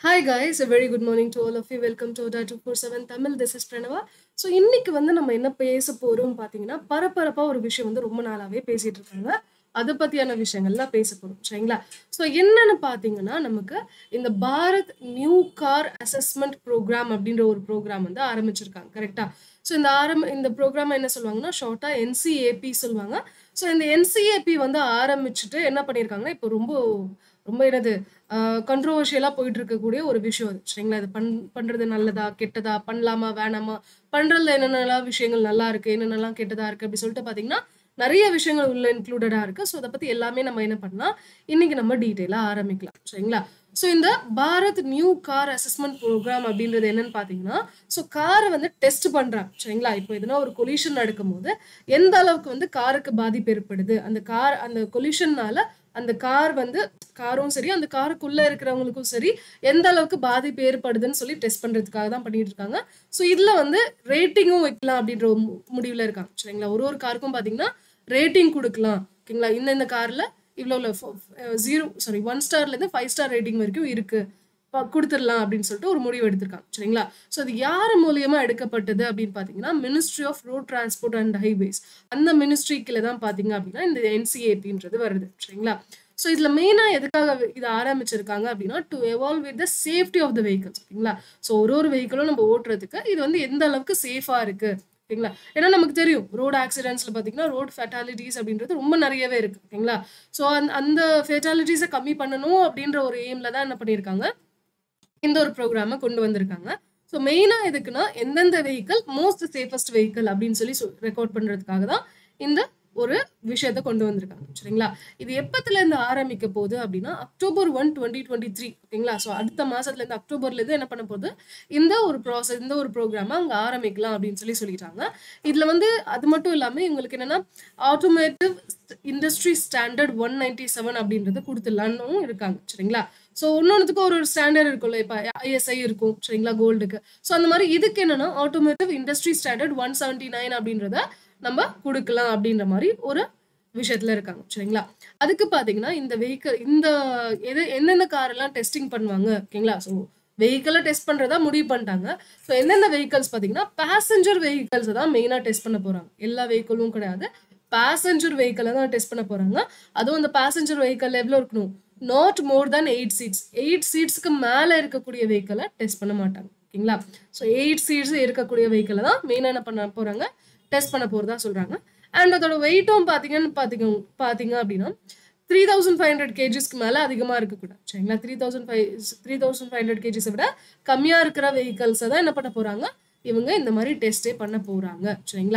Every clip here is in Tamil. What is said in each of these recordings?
Hi guys, a very good morning to all of you. Welcome to Oda 247 Tamil. This is Pranava. So இன்னைக்கு வந்து நம்ம என்ன பேச போறோம் பார்த்தீங்கன்னா பரபரப்பா ஒரு விஷயம் வந்து ரொம்ப நாளாவே பேசிட்டு இருக்காங்க அதை பத்தியான விஷயங்கள்லாம் பேச போறோம் சரிங்களா ஸோ என்னன்னு பார்த்தீங்கன்னா நமக்கு இந்த Bharat new car assessment program அப்படின்ற ஒரு ப்ரோக்ராம் வந்து ஆரம்பிச்சிருக்காங்க கரெக்டா ஸோ இந்த ஆரம்ப இந்த ப்ரோக்ராம் என்ன சொல்லுவாங்கன்னா ஷார்ட்டா என்சிஏபி சொல்லுவாங்க ஸோ இந்த என்சிஏபி வந்து ஆரம்பிச்சுட்டு என்ன பண்ணியிருக்காங்கன்னா இப்போ ரொம்ப ரொம்ப என்னது கண்ட்ரோவர்ஷியலாக போயிட்டு இருக்கக்கூடிய ஒரு விஷயம் அது சரிங்களா இது பண் பண்ணுறது நல்லதா கெட்டதா பண்ணலாமா வேணாமா பண்ணுறதுல என்னென்னலாம் விஷயங்கள் நல்லா இருக்கு என்னென்னலாம் கெட்டதா இருக்கு அப்படி சொல்லிட்டு பார்த்தீங்கன்னா நிறைய விஷயங்கள் உள்ள இன்க்ளூடடாக இருக்கு ஸோ அதை பற்றி எல்லாமே நம்ம என்ன பண்ணலாம் இன்னைக்கு நம்ம டீட்டெயிலாக ஆரம்பிக்கலாம் சரிங்களா ஸோ இந்த Bharat new car assessment program அப்படின்றது என்னன்னு பார்த்தீங்கன்னா ஸோ காரை வந்து டெஸ்ட் பண்ணுறாங்க சரிங்களா இப்போ எதுனா ஒரு கொலிஷன் நடக்கும்போது எந்த அளவுக்கு வந்து காருக்கு பாதிப்பு ஏற்படுது அந்த கார் அந்த கொலிஷன்னால அந்த கார் வந்து காரும் சரி அந்த காருக்குள்ள இருக்கிறவங்களுக்கும் சரி எந்த அளவுக்கு பாதிப்பு ஏற்படுதுன்னு சொல்லி டெஸ்ட் பண்றதுக்காக தான் பண்ணிட்டு இருக்காங்க ஸோ இதுல வந்து ரேட்டிங்கும் வைக்கலாம் அப்படின்ற ஒரு மு- முடிவுல இருக்காங்க சரிங்களா ஒரு ஒரு காருக்கும் பாத்தீங்கன்னா ரேட்டிங் கொடுக்கலாம் ஓகேங்களா இந்த இந்த கார்ல இவ்வளோ ஜீரோ சாரி ஒன் ஸ்டார்லேருந்து ஃபைவ் ஸ்டார் ரேட்டிங் வரைக்கும் இருக்கு ப- கொடுத்துடலாம் அப்படின்னு சொல்லிட்டு ஒரு முடிவு எடுத்திருக்காங்க சரிங்களா ஸோ அது யார் மூலியமா எடுக்கப்பட்டது அப்படின்னு பார்த்தீங்கன்னா ministry of road transport and highways அந்த மினிஸ்ட்ரி கீழே தான் பார்த்தீங்க அப்படின்னா இந்த என்சிஏபின்றது வருது சரிங்களா ஸோ இதில் மெயினாக எதுக்காக இது ஆரம்பிச்சிருக்காங்க அப்படின்னா to evolve with the safety of the vehicles ஓகேங்களா ஸோ ஒரு ஒரு வெஹிக்கிளும் நம்ம ஓட்டுறதுக்கு இது வந்து எந்த அளவுக்கு சேஃபாக இருக்கு ஓகேங்களா ஏன்னா நமக்கு தெரியும் ரோடு ஆக்சிடென்ட்ஸ்ல பார்த்தீங்கன்னா ரோட் ஃபெட்டாலிட்டிஸ் அப்படின்றது ரொம்ப நிறையவே இருக்கு ஓகேங்களா ஸோ அந்த அந்த ஃபெட்டாலிட்டிஸை கம்மி பண்ணணும் அப்படின்ற ஒரு எய்ம்ல தான் என்ன பண்ணியிருக்காங்க இந்த ஒரு ப்ரோக்ராமை கொண்டு வந்திருக்காங்க ஸோ மெயினாக எதுக்குன்னா எந்தெந்த வெஹிக்கிள் மோஸ்ட் சேஃபஸ்ட் வெஹிக்கிள் அப்படின்னு சொல்லி ரெக்கார்ட் பண்ணுறதுக்காக தான் இந்த ஒரு விஷயத்த கொண்டு வந்திருக்காங்க சரிங்களா இது எப்பத்துல இருந்து ஆரம்பிக்க போகுது அப்படின்னா October one twenty twenty three ஓகேங்களா ஸோ அடுத்த மாசத்துல இருந்து அக்டோபர்ல இருந்து என்ன பண்ண போகுது இந்த ஒரு ப்ராசஸ் இந்த ஒரு ப்ரோக்ராமை அங்கே ஆரம்பிக்கலாம் அப்படின்னு சொல்லி சொல்லிட்டாங்க இதுல வந்து அது மட்டும் இல்லாம இவங்களுக்கு என்னன்னா automotive industry standard one ninety seven அப்படின்றது கொடுத்துடலான்னு இருக்காங்க சரிங்களா ஸோ ஒன்னொன்றுத்துக்கும் ஒரு ஒரு ஸ்டாண்டர்ட் இருக்கும்ல இப்போ ஐஎஸ்ஐ இருக்கும் சரிங்களா கோல்டுக்கு ஸோ அந்த மாதிரி இதுக்கு என்னன்னா automotive industry standard one seventy nine அப்படின்றத நம்ம கொடுக்கலாம் அப்படின்ற மாதிரி ஒரு விஷயத்துல இருக்காங்க சரிங்களா அதுக்கு பாத்தீங்கன்னா இந்த வெஹிக்கிள் இந்த எது எந்தெந்த கார் எல்லாம் டெஸ்டிங் பண்ணுவாங்க ஓகேங்களா ஸோ வெஹிக்கிளை டெஸ்ட் பண்றதா முடிவு பண்ணிட்டாங்க ஸோ எந்தெந்த வெஹிக்கல்ஸ் பாத்தீங்கன்னா பேசஞ்சர் வெஹிக்கல்ஸ் தான் மெயினா டெஸ்ட் பண்ண போறாங்க எல்லா வெஹிக்கிளும் கிடையாது பேசஞ்சர் வெஹிக்கிளை தான் டெஸ்ட் பண்ண போறாங்க அதுவும் அந்த பேசஞ்சர் வெஹிக்கிள் எவ்வளோ இருக்கணும் not more than eight seats eight சீட்ஸ்க்கு மேலே இருக்கக்கூடிய வெஹிக்கிளை டெஸ்ட் பண்ண மாட்டாங்க ஓகேங்களா ஸோ எயிட் சீட்ஸ் இருக்கக்கூடிய வெஹிக்கிளை தான் மெயினாக என்ன பண்ண போறாங்க டெஸ்ட் பண்ண போறதா சொல்றாங்க அண்ட் அதோட வெயிட்டும் பார்த்தீங்கன்னு பார்த்தீங்க பார்த்தீங்க அப்படின்னா த்ரீ தௌசண்ட் ஃபைவ் ஹண்ட்ரட் கேஜிஸ்க்கு மேலே அதிகமாக இருக்கக்கூடாது சரிங்களா three thousand five three thousand five hundred கேஜிஸை விட கம்மியாக இருக்கிற வெஹிக்கல்ஸை தான் என்ன பண்ண போகிறாங்க இவங்க இந்த மாதிரி டெஸ்ட்டே பண்ண போகிறாங்க சரிங்களா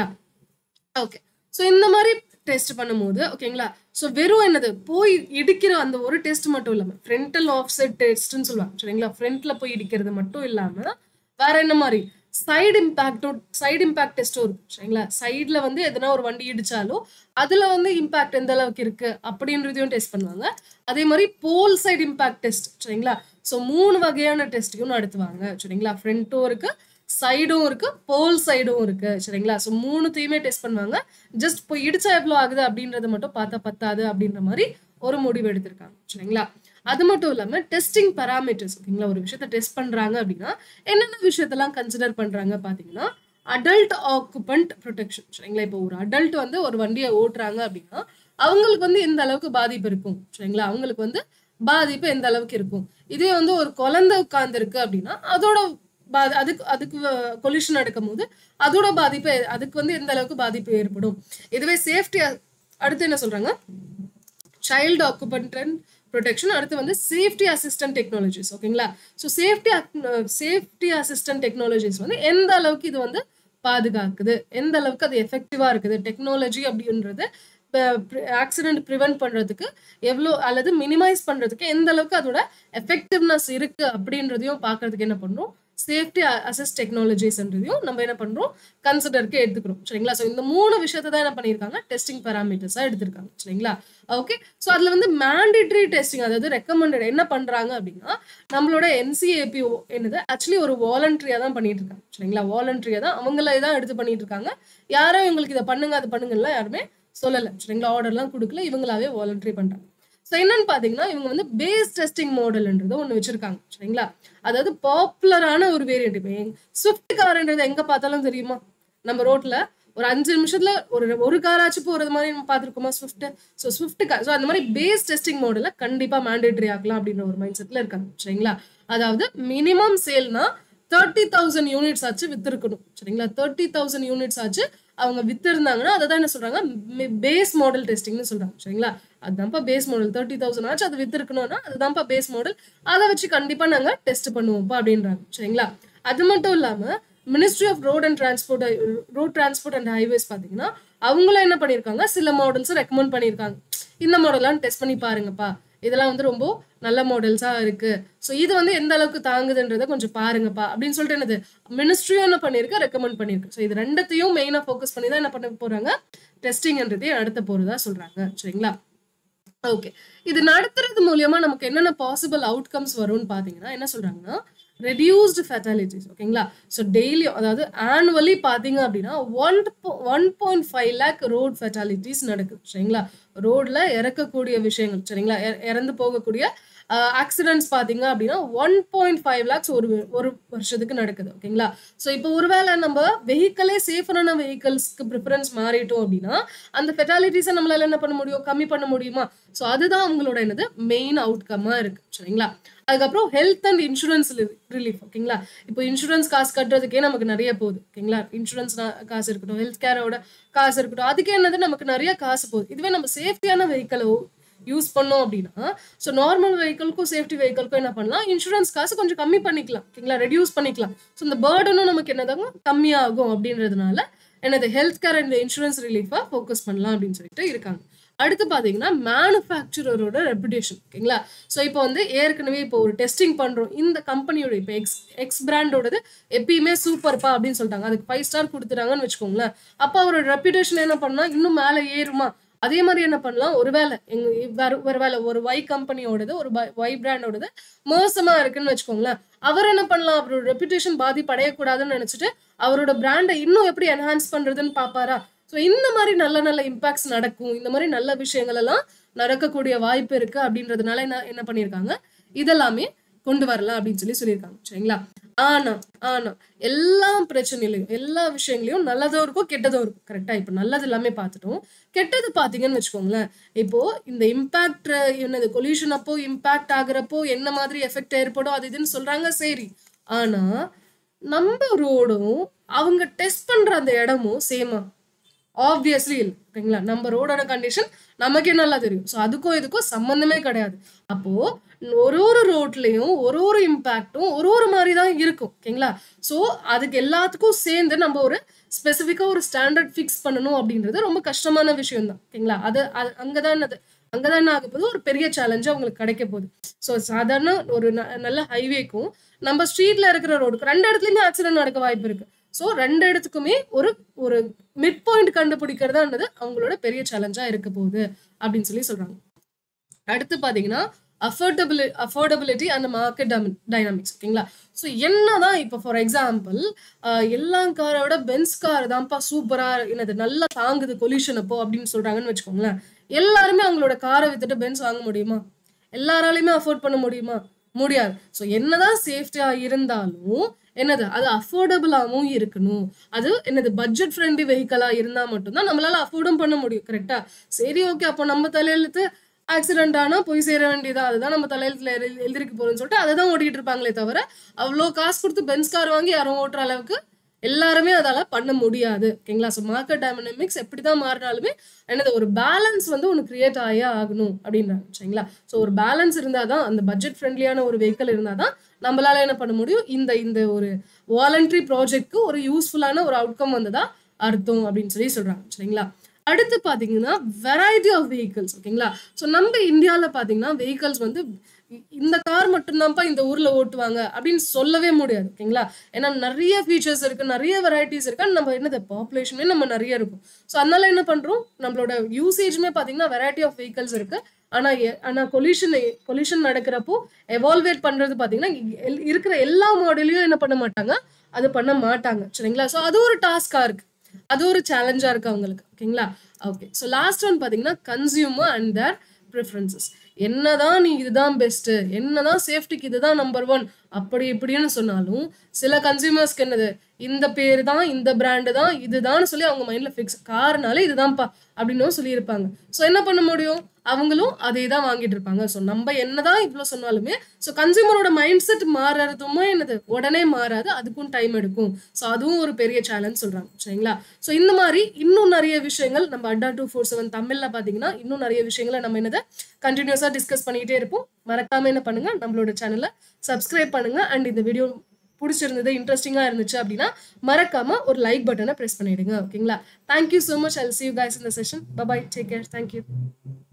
ஓகே ஸோ இந்த மாதிரி டெஸ்ட் பண்ணும்போது ஓகேங்களா ஸோ வெறும் என்னது போய் இடிக்கிற அந்த ஒரு டெஸ்ட் மட்டும் இல்லாமல் ஃப்ரண்டல் ஆஃப்செட் டெஸ்ட்னு சொல்லுவாங்க சரிங்களா ஃப்ரண்ட்ல போய் இடிக்கிறது மட்டும் இல்லாமல் வேற என்ன மாதிரி சைடு இம்பாக்டும் சைடு இம்பாக்ட் டெஸ்ட்டும் இருக்கும் சரிங்களா சைடில் வந்து எதனா ஒரு வண்டி இடிச்சாலும் அதில் வந்து இம்பாக்ட் எந்த அளவுக்கு இருக்கு அப்படின்றதையும் டெஸ்ட் பண்ணுவாங்க அதே மாதிரி போல் சைடு இம்பாக்ட் டெஸ்ட் சரிங்களா ஸோ மூணு வகையான டெஸ்ட்டையும் நடத்துவாங்க சரிங்களா ஃப்ரண்ட்டும் இருக்கு சைடும் இருக்கு போல் சைடும் இருக்கு சரிங்களா ஸோ மூணுத்தையுமே டெஸ்ட் பண்ணுவாங்க ஜஸ்ட் இப்போ இடிச்சா எவ்வளோ ஆகுது அப்படின்றத மட்டும் பார்த்தா பத்தாது அப்படின்ற மாதிரி ஒரு முடிவு எடுத்திருக்காங்க சரிங்களா அது மட்டும் இல்லாம டெஸ்டிங் பராமீட்டர்ஸ் ஓகேங்களா ஒரு விஷயத்த டெஸ்ட் பண்றாங்க அப்படின்னா என்னென்ன விஷயத்தெல்லாம் கன்சிடர் பண்றாங்க பாத்தீங்கன்னா அடல்ட் ஆக்குபண்ட் ப்ரொடெக்ஷன் சரிங்களா இப்போ ஒரு அடல்ட் வந்து ஒரு வண்டியை ஓட்டுறாங்க அப்படின்னா அவங்களுக்கு வந்து எந்த அளவுக்கு பாதிப்பு இருக்கும் சரிங்களா அவங்களுக்கு வந்து பாதிப்பு எந்த அளவுக்கு இருக்கும் இதே வந்து ஒரு குழந்தை உட்கார்ந்துருக்கு அப்படின்னா அதோட பா- அதுக்கு அதுக்கு கொலிஷன் நடக்கும் போது அதோட பாதிப்பு அதுக்கு வந்து எந்த அளவுக்கு பாதிப்பு ஏற்படும் இதுவே சேஃப்டி அடுத்து என்ன சொல்றாங்க சைல்டு ஆக்குபண்ட் அண்ட் ப்ரொடெக்ஷன் அடுத்து வந்து சேஃப்டி அசிஸ்டன்ட் டெக்னாலஜிஸ் ஓகேங்களா so safety safety assistant technologies வந்து எந்த அளவுக்கு இது வந்து பாதுகாக்குது எந்த அளவுக்கு அது எஃபெக்டிவா இருக்குது டெக்னாலஜி அப்படின்றது ஆக்சிடென்ட் ப்ரிவென்ட் பண்றதுக்கு எவ்வளோ அல்லது மினிமைஸ் பண்றதுக்கு எந்த அளவுக்கு அதோட எஃபெக்டிவ்னஸ் இருக்கு அப்படின்றதையும் பார்க்கறதுக்கு என்ன பண்றோம் சேஃப்டி அசஸ் டெக்னாலஜிஸ்ன்றதையும் நம்ம என்ன பண்றோம் கன்சிடருக்கு எடுத்துக்கிறோம் சரிங்களா ஸோ இந்த மூணு விஷயத்தை தான் என்ன பண்ணியிருக்காங்க டெஸ்டிங் பேராமீட்டர்ஸா எடுத்திருக்காங்க சரிங்களா ஓகே ஸோ அதுல வந்து மேண்டேட்டரி டெஸ்டிங் அதாவது ரெக்கமெண்டட் என்ன பண்றாங்க அப்படின்னா நம்மளோட என்சிஏபி என்னது ஆக்சுவலி ஒரு வாலண்டரியா தான் பண்ணிட்டு இருக்காங்க சரிங்களா வாலண்டரியா தான் அவங்களே தான் எடுத்து பண்ணிட்டு இருக்காங்க யாரும் இவங்களுக்கு இதை பண்ணுங்க அது பண்ணுங்கலாம் யாருமே சொல்லலை சரிங்களா ஆர்டர்லாம் கொடுக்கல இவங்களாவே வாலண்டரி பண்றாங்க ஸோ என்னன்னு பாத்தீங்கன்னா இவங்க வந்து பேஸ் டெஸ்டிங் மாடல்ன்றது ஒண்ணு வச்சிருக்காங்க சரிங்களா அதாவது பாப்புலரான ஒரு வேரியன்ட் இப்போ ஸ்விஃப்ட் கார்ன்றது எங்க பார்த்தாலும் தெரியுமா நம்ம ரோட்ல ஒரு அஞ்சு நிமிஷத்துல ஒரு ஒரு காராச்சும் போறது மாதிரி நம்ம பார்த்துருக்கோமா Swift so Swift car so அந்த மாதிரி பேஸ் டெஸ்டிங் மாடல கண்டிப்பா மேண்டேட்டரி ஆக்கலாம் அப்படின்ற ஒரு மைண்ட் செட்ல இருக்காங்க சரிங்களா அதாவது மினிமம் சேல்னா தேர்ட்டி தௌசண்ட் யூனிட்ஸ் ஆச்சு வித்திருக்கணும் சரிங்களா தேர்ட்டி தௌசண்ட் யூனிட்ஸ் ஆச்சு அவங்க வித்திருந்தாங்கன்னா அதை தான் என்ன சொல்றாங்க பேஸ் மாடல் டெஸ்டிங்னு சொல்றாங்க சரிங்களா அதுதான்ப்பா பேஸ் மாடல் தேர்ட்டி தௌசண்ட் ஆச்சு அது வித்திருக்கணும்னா அதுதான்ப்பா பேஸ் மாடல் அதை வச்சு கண்டிப்பா நாங்க டெஸ்ட் பண்ணுவோம்ப்பா அப்படின்றாங்க சரிங்களா அது மட்டும் இல்லாம ministry of road and transport road transport and highways பாத்தீங்கன்னா அவங்களும் என்ன பண்ணியிருக்காங்க சில மாடல்ஸ் ரெக்கமெண்ட் பண்ணியிருக்காங்க இந்த மாடல்லாம் டெஸ்ட் பண்ணி பாருங்கப்பா இதெல்லாம் வந்து ரொம்ப நல்ல மாடல்ஸா இருக்கு ஸோ இது வந்து எந்த அளவுக்கு தாங்குதுன்றதை கொஞ்சம் பாருங்கப்பா அப்படின்னு சொல்லிட்டு என்னது மினிஸ்ட்ரியும் என்ன பண்ணிருக்கு ரெக்கமெண்ட் பண்ணிருக்கு ஸோ இது ரெண்டத்தையும் மெயினா ஃபோக்கஸ் பண்ணி தான் என்ன பண்ண போறாங்க டெஸ்டிங்ன்றதையும் நடத்த போறதா சொல்றாங்க சரிங்களா ஓகே இது நடத்துறது மூலியமா நமக்கு என்னென்ன பாசிபிள் அவுட்கம்ஸ் வரும்னு பாத்தீங்கன்னா என்ன சொல்றாங்கன்னா ரெடியூஸ்டு ஃபெட்டாலிட்டிஸ் ஓகேங்களா ஸோ டெய்லியும் அதாவது ஆனுவலி பார்த்தீங்க அப்படின்னா one one point five lakh road fatalities நடக்குது சரிங்களா ரோட்ல இறக்கக்கூடிய விஷயங்கள் சரிங்களா இற- இறந்து போகக்கூடிய ஆக்சிடென்ட்ஸ் பார்த்தீங்க அப்படின்னா ஒன் பாயிண்ட் ஃபைவ் லேக்ஸ் ஒரு ஒரு வருஷத்துக்கு நடக்குது ஓகேங்களா ஸோ இப்போ ஒருவேளை நம்ம வெஹிக்கலே சேஃபரான வெஹிக்கல்ஸ்க்கு ப்ரிஃபரன்ஸ் மாறிட்டோம் அப்படின்னா அந்த ஃபெட்டாலிட்டிஸை நம்மளால என்ன பண்ண முடியும் கம்மி பண்ண முடியுமா ஸோ அதுதான் அவங்களோட என்னது மெயின் அவுட்கம்மாக இருக்கு சரிங்களா அதுக்கப்புறம் ஹெல்த் அண்ட் இன்சூரன்ஸ் ரிலீஃப் ஓகேங்களா இப்போ இன்சூரன்ஸ் காசு கட்டுறதுக்கே நமக்கு நிறைய போகுது ஓகேங்களா இன்சூரன்ஸ் காசு இருக்கட்டும் ஹெல்த் கேரோட காசு இருக்கட்டும் அதுக்கு என்னது நமக்கு நிறைய காசு போகுது இதுவே நம்ம சேஃப்டியான வெஹிக்கலை யூஸ் பண்ணோம் அப்படின்னா ஸோ நார்மல் வெஹிக்கிள்க்கும் சேஃப்டி வெஹிக்கிள்க்கும் என்ன பண்ணலாம் இன்சூரன்ஸ் காசு கொஞ்சம் கம்மி பண்ணிக்கலாம் ஓகேங்களா ரெடியூஸ் பண்ணிக்கலாம் ஸோ இந்த பேர்டனும் நமக்கு என்னதாங்க கம்மியாகும் அப்படின்றதுனால என்னது ஹெல்த் கேர் அண்ட் இன்சூரன்ஸ் ரிலீஃபாக ஃபோக்கஸ் பண்ணலாம் அப்படின்னு சொல்லிட்டு இருக்காங்க அடுத்து பார்த்தீங்கன்னா மேனுஃபேக்சரரோட ரெப்புடேஷன் ஓகேங்களா ஸோ இப்போ வந்து ஏற்கனவே இப்போ ஒரு டெஸ்டிங் பண்ணுறோம் இந்த கம்பெனியோட இப்போ எக்ஸ் எக்ஸ் பிராண்டோடது எப்பயுமே சூப்பர்ப்பா அப்படின்னு சொல்லிட்டாங்க அதுக்கு ஃபைவ் ஸ்டார் கொடுத்துட்டாங்கன்னு வச்சுக்கோங்களேன் அப்போ அவரோட ரெப்புடேஷன் என்ன பண்ணா இன்னும் மேலே ஏறுமா அதே மாதிரி என்ன பண்ணலாம் ஒருவேளை எங்க வேற- ஒருவேளை ஒரு ஒய் கம்பெனியோடது ஒரு ஒய் பிராண்டோடது மோசமா இருக்குன்னு வச்சுக்கோங்களேன் அவர் என்ன பண்ணலாம் அவரோட ரெப்புடேஷன் பாதிப்படையக்கூடாதுன்னு நினைச்சிட்டு அவரோட பிராண்டை இன்னும் எப்படி என்ஹான்ஸ் பண்றதுன்னு பாப்பாரா ஸோ இந்த மாதிரி நல்ல நல்ல இம்பாக்ட்ஸ் நடக்கும் இந்த மாதிரி நல்ல விஷயங்கள் எல்லாம் நடக்கக்கூடிய வாய்ப்பு இருக்கு அப்படின்றதுனால என்ன என்ன பண்ணியிருக்காங்க இதெல்லாமே கொண்டு வரலாம் அப்படின்னு சொல்லி சொல்லியிருக்காங்க சரிங்களா ஆனா ஆனா எல்லா பிரச்சனையிலையும் எல்லா விஷயங்களையும் நல்லதும் இருக்கும் கெட்டதும் இருக்கும் கரெக்டா இப்போ நல்லது எல்லாமே பார்த்துட்டோம் கெட்டது பார்த்தீங்கன்னு வச்சுக்கோங்களேன் இப்போ இந்த இம்பாக்ட் என்னது கொல்யூஷன் அப்போ இம்பாக்ட் ஆகுறப்போ என்ன மாதிரி எஃபெக்ட் ஏற்படும் அது இதுன்னு சொல்றாங்க சரி ஆனா நம்ம ரோடும் அவங்க டெஸ்ட் பண்ற அந்த இடமும் சேமா ஆப்வியஸ்லி இல்லை ஓகேங்களா நம்ம ரோடோட கண்டிஷன் நமக்கே நல்லா தெரியும் ஸோ அதுக்கும் இதுக்கும் சம்மந்தமே கிடையாது அப்போ ஒரு ஒரு ரோட்லயும் ஒரு ஒரு இம்பாக்டும் ஒரு ஒரு மாதிரி தான் இருக்கும் ஓகேங்களா ஸோ அதுக்கு எல்லாத்துக்கும் சேர்ந்து நம்ம ஒரு ஸ்பெசிஃபிக்காக ஒரு ஸ்டாண்டர்ட் ஃபிக்ஸ் பண்ணணும் அப்படின்றது ரொம்ப கஷ்டமான விஷயம் தான் ஓகேங்களா அது அது அங்கதான் என்னது அங்கதான் என்ன ஆக போகுது ஒரு பெரிய சேலஞ்சு அவங்களுக்கு கிடைக்க போகுது ஸோ சாதாரண ஒரு ந- நல்ல ஹைவேக்கும் நம்ம ஸ்ட்ரீட்ல இருக்கிற ரோடுக்கு ரெண்டு இடத்துலயுமே ஆக்சிடென்ட் நடக்க வாய்ப்பு இருக்கு ஸோ ரெண்டு இடத்துக்குமே ஒரு ஒரு மிட் பாயிண்ட் கண்டுபிடிக்கிறதான்றது அவங்களோட பெரிய சேலஞ்சா இருக்க போகுது அப்படின்னு சொல்லி சொல்றாங்க அடுத்து பாத்தீங்கன்னா affordably affordability and market dynamics ஓகேங்களா ஸோ என்னதான் இப்போ ஃபார் எக்ஸாம்பிள் எல்லா காரோட பென்ஸ் கார் தான்ப்பா சூப்பரா என்னது நல்லா தாங்குது கொல்யூஷன் அப்போ அப்படின்னு சொல்றாங்கன்னு வச்சுக்கோங்களேன் எல்லாருமே அவங்களோட காரை வித்துட்டு பென்ஸ் வாங்க முடியுமா எல்லாராலையுமே அஃபோர்ட் பண்ண முடியுமா முடியாது ஸோ என்னதான் சேஃப்டியா இருந்தாலும் என்னது அது அஃபோர்டபுளாகவும் இருக்கணும் அது என்னது பட்ஜெட் ஃப்ரெண்ட்லி வெஹிக்கலா இருந்தா மட்டும்தான் நம்மளால அஃபோர்டும் பண்ண முடியும் கரெக்டா சரி ஓகே அப்போ நம்ம தலையெழுத்து ஆக்சிடென்ட் ஆனா போய் சேர வேண்டியதா அதுதான் நம்ம தலையெழுத்துல எழு- எழுதிருக்கு போறோம்னு சொல்லிட்டு அதை தான் ஓட்டிட்டு இருப்பாங்களே தவிர அவ்வளோ காசு கொடுத்து பென்ஸ் கார் வாங்கி யாரும் ஓட்டுற அளவுக்கு எல்லாருமே அதால பண்ண முடியாது ஓகேங்களா ஸோ மார்க்கெட் டைனமிக்ஸ் எப்படி தான் மாறினாலுமே என்னது ஒரு பேலன்ஸ் வந்து ஒன்று கிரியேட் ஆகியே ஆகணும் அப்படின்றாங்க சரிங்களா ஸோ ஒரு பேலன்ஸ் இருந்தால் தான் அந்த பட்ஜெட் ஃப்ரெண்ட்லியான ஒரு வெஹிக்கல் இருந்தால் தான் நம்மளால என்ன பண்ண முடியும் இந்த இந்த ஒரு வாலண்டரி ப்ராஜெக்ட்க்கு ஒரு யூஸ்ஃபுல்லான ஒரு அவுட்கம் வந்ததா அர்த்தம் அப்படின்னு சொல்லி சொல்றாங்க சரிங்களா அடுத்து பாத்தீங்கன்னா வெரைட்டி ஆஃப் vehicles ஓகேங்களா ஸோ நம்ம இந்தியாவில் பார்த்தீங்கன்னா vehicles வந்து இ- இந்த கார் மட்டும்தான்ப்பா இந்த ஊர்ல ஓட்டுவாங்க அப்படின்னு சொல்லவே முடியாது ஓகேங்களா ஏன்னா நிறைய ஃபீச்சர்ஸ் இருக்கு நிறைய வெரைட்டிஸ் இருக்கு and நம்ம என்னது பாப்புலேஷனே நம்ம நிறைய இருக்கும் ஸோ அதனால என்ன பண்றோம் நம்மளோட யூசேஜுமே பார்த்தீங்கன்னா வெரைட்டி ஆஃப் vehicles இருக்கு ஆனா எ- ஆனா கொல்யூஷன் கொல்யூஷன் நடக்கிறப்போ எவால்வேட் பண்றது பாத்தீங்கன்னா இ- எல்- இருக்கிற எல்லா மாடலையும் என்ன பண்ண மாட்டாங்க அது பண்ண மாட்டாங்க சரிங்களா ஸோ அது ஒரு டாஸ்கா இருக்கு அது ஒரு சேலஞ்சா இருக்கு அவங்களுக்கு ஓகேங்களா ஓகே ஸோ லாஸ்ட் ஒன் பாத்தீங்கன்னா கன்சியூமர் அண்ட் தேர் ப்ரிஃபரன்சஸ் என்னதான் நீ இதுதான் பெஸ்ட் என்னதான் சேஃப்டிக்கு இதுதான் நம்பர் ஒன் அப்படி இப்படின்னு சொன்னாலும் சில கன்சியூமர்ஸ்க்கு என்னது இந்த பேர் தான் இந்த பிராண்டு தான் இதுதான் சொல்லி அவங்க மைண்ட்ல ஃபிக்ஸ் கார்னாலே இதுதான்ப்பா அப்படின்னு சொல்லியிருப்பாங்க ஸோ என்ன பண்ண முடியும் அவங்களும் அதே தான் வாங்கிட்டு இருப்பாங்க ஸோ நம்ம என்னதான் இவ்வளோ சொன்னாலுமே ஸோ கன்சியூமரோட மைண்ட் செட் மாறுறதுமே என்னது உடனே மாறாது அதுக்கும் டைம் எடுக்கும் ஸோ அதுவும் ஒரு பெரிய சேலஞ்ச் சொல்றாங்க சரிங்களா ஸோ இந்த மாதிரி இன்னும் நிறைய விஷயங்கள் நம்ம அட்டா டூ ஃபோர் செவன் தமிழ்ல பார்த்தீங்கன்னா இன்னும் நிறைய விஷயங்களை நம்ம என்னதை கண்டினியூஸாக டிஸ்கஸ் பண்ணிக்கிட்டே இருப்போம் மறக்காம என்ன பண்ணுங்க நம்மளோட சேனலை சப்ஸ்கிரைப் பண்ணுங்க அண்ட் இந்த வீடியோ பிடிச்சிருந்தது இன்ட்ரெஸ்டிங்காக இருந்துச்சு அப்படின்னா மறக்காம ஒரு லைக் பட்டனை ப்ரெஸ் பண்ணிடுங்க ஓகேங்களா thank you so much I'll see you guys இந்த session bye bye take care thank you